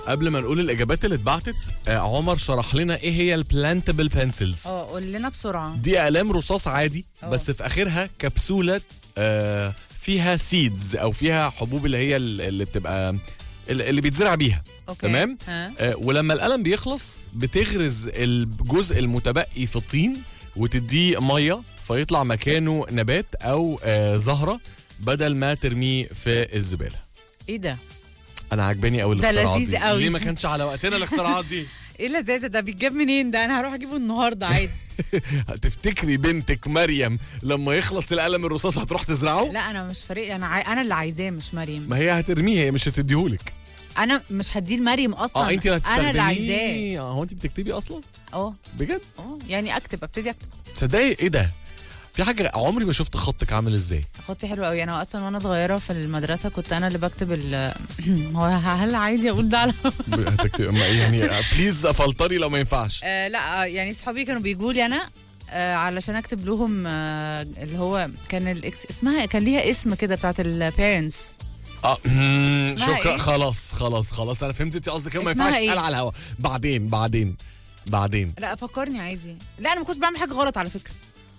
قبل ما نقول الاجابات اللي اتبعتت آه عمر شرح لنا ايه هي البلانتبل بنسلز اه قول لنا بسرعه دي اقلام رصاص عادي أوه. بس في اخرها كبسوله آه فيها سيدز او فيها حبوب اللي هي ال- اللي بتبقى اللي بيتزرع بيها اوكي تمام. ها آه ولما القلم بيخلص بتغرز الجزء المتبقي في الطين وتديه ميه فيطلع مكانه نبات او آه زهره بدل ما ترميه في الزباله ايه ده انا عجباني قوي ده الاختراعات لذيذ دي قوي. ليه ما كانش على وقتنا الاختراعات دي ايه اللذاذه ده بيتجاب منين ده انا هروح اجيبه النهارده عادي هتفتكري بنتك مريم لما يخلص القلم الرصاص هتروح تزرعه لا انا مش فارق انا عاي... انا اللي عايزاه مش مريم ما هي هترميه هي مش هتديهولك انا مش هديه لمريم اصلا اه انت اللي انا اللي عايزاه هتستخدميه اه هو انت بتكتبي اصلا اه بجد اه يعني اكتب ابتدي اكتب تصدقي ايه ده في حاجه عمري ما شفت خطك عامل ازاي خطي حلو قوي انا اصلا وانا صغيره في المدرسه كنت انا اللي بكتب ال هو هل عادي اقول ده على ب- هتكتب ما- يعني بليز فلتري لو ما ينفعش آه لا آه، يعني صحابي كانوا بيجوا لي انا آه علشان اكتب لهم آه اللي هو كان الإكس اسمها كان ليها اسم كده بتاعت البيرنتس اه مم، اسمها شكرا إيه؟ خلاص خلاص خلاص انا فهمت انت قصدك إيه، ما اسمها ينفعش إيه؟ يتقال على الهوا بعدين بعدين بعدين لا فكرني عادي لا انا ما كنتش بعمل حاجه غلط على فكره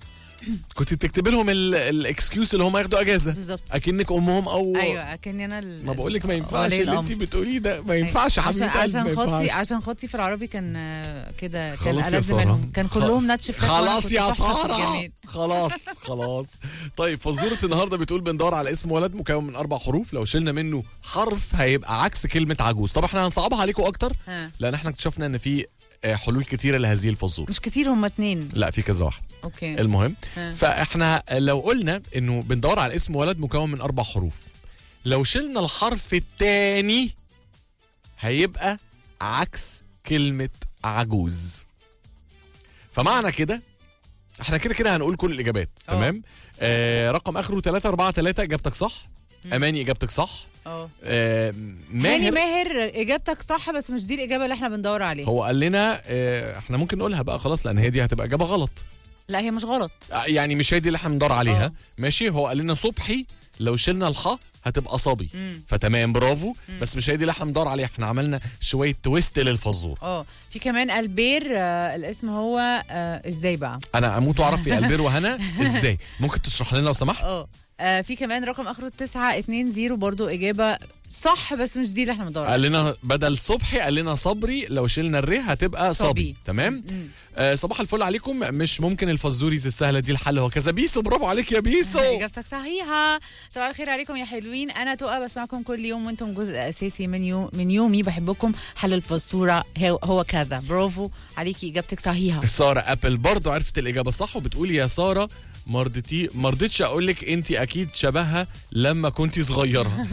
كنت بتكتبي لهم الاكسكيوز اللي هم ياخدوا اجازه بالظبط اكنك امهم او ايوه اكني انا ال- ما بقول لك ما ينفعش ولي اللي انت الأمر. بتقوليه ده ما ينفعش يا عشان حبيبتي قلبي، عشان ما خطي ينفعش عشان خطي في العربي كان آه، كده كان خلاص يا ألذ سارة. منهم كان خ- كلهم ناتش فراخ وأنا خلاص كنت يا تحفة في سارة الجمال. خلاص خلاص طيب فزورة النهاردة بتقول بندور على اسم ولد مكون من أربع حروف لو شلنا منه حرف هيبقى عكس كلمة عجوز طب احنا هنصعبها عليكم أكتر ها. لأن احنا اكتشفنا إن في آه، حلول كتيرة لهذه الفزورة مش كتير هم اتنين لا في كذا واحد اوكي المهم ها. فاحنا لو قلنا انه بندور على اسم ولد مكون من اربع حروف لو شلنا الحرف الثاني هيبقى عكس كلمة عجوز فمعنى كده احنا كده كده هنقول كل الاجابات اه. تمام آه رقم اخره 343 اجابتك صح اماني اجابتك صح اه آه هاني ماهر ماهر اجابتك صح بس مش دي الاجابه اللي احنا بندور عليها هو قال لنا آه احنا ممكن نقولها بقى خلاص لان هي دي هتبقى اجابه غلط لا هي مش غلط آه، يعني مش هي دي اللي احنا بندور عليها اه. ماشي هو قال لنا صبحي لو شلنا الحاء هتبقى صبي مم. فتمام برافو بس مش هي دي اللي احنا بندور عليها احنا عملنا شويه تويست للفزور اه في كمان البير آه الاسم هو آه ازاي بقى انا اموت واعرف في البير وهنا ازاي ممكن تشرح لنا لو سمحت اه آه، في كمان رقم اخره 920 برضو اجابه صح بس مش دي اللي احنا بندور قال عليها لنا بدل صبحي قال لنا صبري لو شلنا الري هتبقى صبي, صبي. تمام مم. آه صباح الفل عليكم مش ممكن الفزوريز السهله دي الحل هو كذا بيسو برافو عليك يا بيسو اجابتك صحيحه صباح الخير عليكم يا حلوين انا تقى بسمعكم كل يوم وانتم جزء اساسي من يوم من يومي بحبكم حل الفزوره هو, هو كذا برافو عليكي اجابتك صحيحه ساره ابل برضو عرفت الاجابه صح وبتقول يا ساره مرضتي مرضتش اقول لك انت اكيد شبهها لما كنت صغيره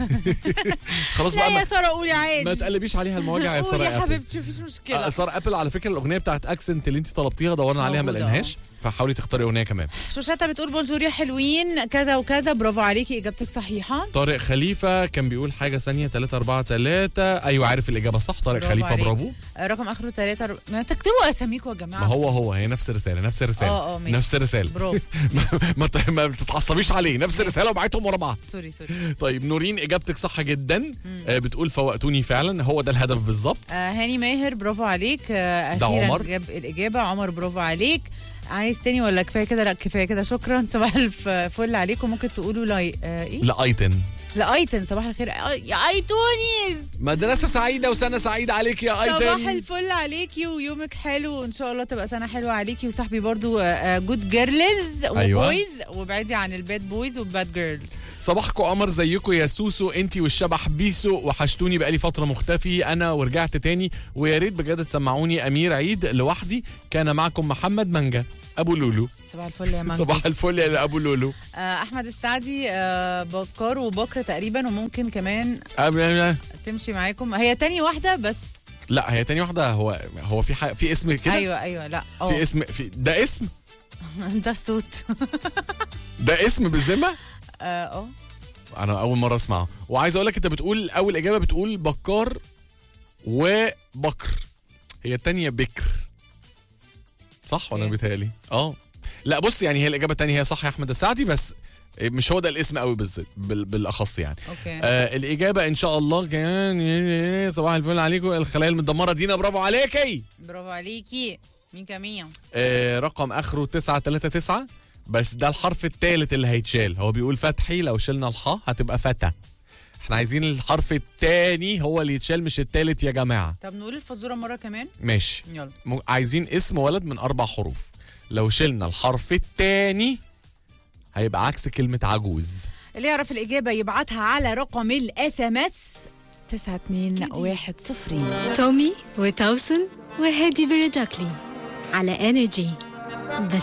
خلاص لا بقى يا ما, ساره قولي عادي ما تقلبيش عليها المواجع يا قولي ساره يا ابل حبيبتي مفيش مشكله آه، ساره ابل على فكره الاغنيه بتاعت اكسنت اللي انت طلبتيها دورنا مش عليها ما موجودة، لقيناهاش فحاولي تختاري اغنيه كمان شوشتا بتقول بونجور يا حلوين كذا وكذا برافو عليكي اجابتك صحيحه طارق خليفه كان بيقول حاجه ثانيه 3 4 3 ايوه عارف الاجابه صح طارق برافو خليفه عليك. برافو آه، رقم اخره 3 ما تكتبوا اساميكم يا جماعه ما هو هو هي نفس الرساله نفس الرساله اه اه ماشي نفس الرساله برافو ما, ما, ت- ما بتتعصبيش عليه نفس الرساله وبعتهم ورا بعض سوري سوري طيب نورين اجابتك صح جدا آه بتقول فوقتوني فعلا هو ده الهدف بالظبط آه هاني ماهر برافو عليك آه ده اخيرا عمر. جاب الاجابه عمر برافو عليك عايز تاني ولا كفايه كده لا كفايه كده شكرا صباح الفل عليكم ممكن تقولوا لاي آه ايه لا ايتن لايتن صباح الخير آه، يا ايتونيز مدرسه سعيده وسنه سعيده عليك يا صباح ايتن الفل عليكي ويومك حلو وان شاء الله تبقى سنه حلوه عليكي وصاحبي برضو جود جيرلز أيوة. وبويز وابعدي عن الباد بويز والباد جيرلز صباحكم قمر زيكم يا سوسو انتي والشبح بيسو وحشتوني بقالي فتره مختفي انا ورجعت تاني ويا ريت بجد تسمعوني امير عيد لوحدي كان معكم محمد منجا ابو لولو صباح الفل يا مانجوس صباح الفل يا ابو لولو آه احمد السعدي آه بكار وبكر تقريبا وممكن كمان أب- تمشي معاكم هي تاني واحده بس لا هي تاني واحده هو هو في حاجة في اسم كده ايوه ايوه لا في اه اسم في ده اسم ده الصوت ده اسم بالذمه اه اه انا اول مره اسمعه وعايز اقول لك انت بتقول اول اجابه بتقول بكار وبكر هي التانية بكر صح ولا إيه؟ بيتهيألي اه لا بص يعني هي الاجابه التانية هي صح يا احمد السعدي بس مش هو ده الاسم قوي بالذات بال- بالاخص يعني اوكي آه الاجابه ان شاء الله كان صباح الفل عليكم الخلايا المدمره دينا برافو عليكي برافو عليكي مين كمان آه رقم اخره 939 بس ده الحرف الثالث اللي هيتشال هو بيقول فتحي لو شلنا الحاء هتبقى فتى احنا عايزين الحرف الثاني هو اللي يتشال مش الثالث يا جماعه طب نقول الفزوره مره كمان ماشي يلا م- عايزين اسم ولد من اربع حروف لو شلنا الحرف الثاني هيبقى عكس كلمه عجوز اللي يعرف الاجابه يبعتها على رقم الاس ام اس 9210 تومي وتوسن وهادي برجاكلي على انرجي بس